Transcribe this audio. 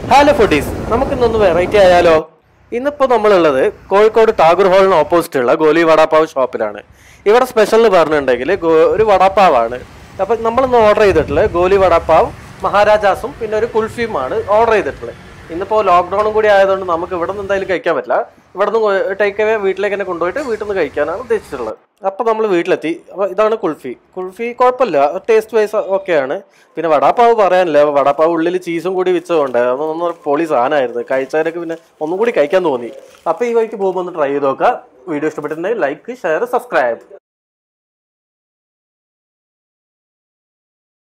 hello foodies നമുക്കിന്നൊന്ന് variety ആയാലോ ഇന്നിപ്പോൾ നമ്മളുള്ളത് കോഴിക്കോട് ടാഗൂർ ഹാളിന് ഓപ്പോസിറ്റ് ഉള്ള ഗോലി വടാപ്പാവ് ഷോപ്പിലാണ് ഇവിടെ സ്പെഷ്യൽ എന്ന് പറഞ്ഞിട്ടുണ്ടെങ്കിൽ ഗോ- ഒരു വടാപ്പാവാണ് അപ്പം നമ്മളിന്ന് ഓർഡർ ചെയ്തിട്ടുള്ളത് ഗോലി വടാപ്പാവ് മഹാരാജാസും പിന്നെ ഒരു കുൽഫിയുമാണ് ഓർഡർ ചെയ്തിട്ടുള്ളത് ഇന്നിപ്പോൾ ലോക്ക്ഡൗണും കൂടി ആയതുകൊണ്ട് നമുക്ക് ഇവിടെ നിന്ന് എന്തായാലും കഴിക്കാൻ പറ്റില്ല ഇവിടെ നിന്ന് ടേക്ക് അവേ വീട്ടിലേക്ക് തന്നെ കൊണ്ടുപോയിട്ട് വീട്ടിൽ നിന്ന് കഴിക്കാനാണ് ഉദ്ദേശിച്ചിട്ടുള്ളത് അപ്പോൾ നമ്മൾ വീട്ടിലെത്തി അപ്പോൾ ഇതാണ് കുൽഫി കുൽഫി കുഴപ്പമില്ല ടേസ്റ്റ് വൈസ് ഓക്കെയാണ് പിന്നെ വടാപ്പാവ് പറയാനില്ല വടാപ്പാവ് ഉള്ളിൽ ചീസും കൂടി വെച്ചതുകൊണ്ട് അതൊന്നും പൊളി സാധനമായിരുന്നു കഴിച്ചതിനൊക്കെ പിന്നെ ഒന്നും കൂടി കഴിക്കാൻ തോന്നി അപ്പോൾ ഈ വഴിക്ക് പോകുമ്പോൾ ഒന്ന് ട്രൈ ചെയ്ത് നോക്കുക വീഡിയോ ഇഷ്ടപ്പെട്ടിട്ടുണ്ടെങ്കിൽ ലൈക്ക് ഷെയർ സബ്സ്ക്രൈബ്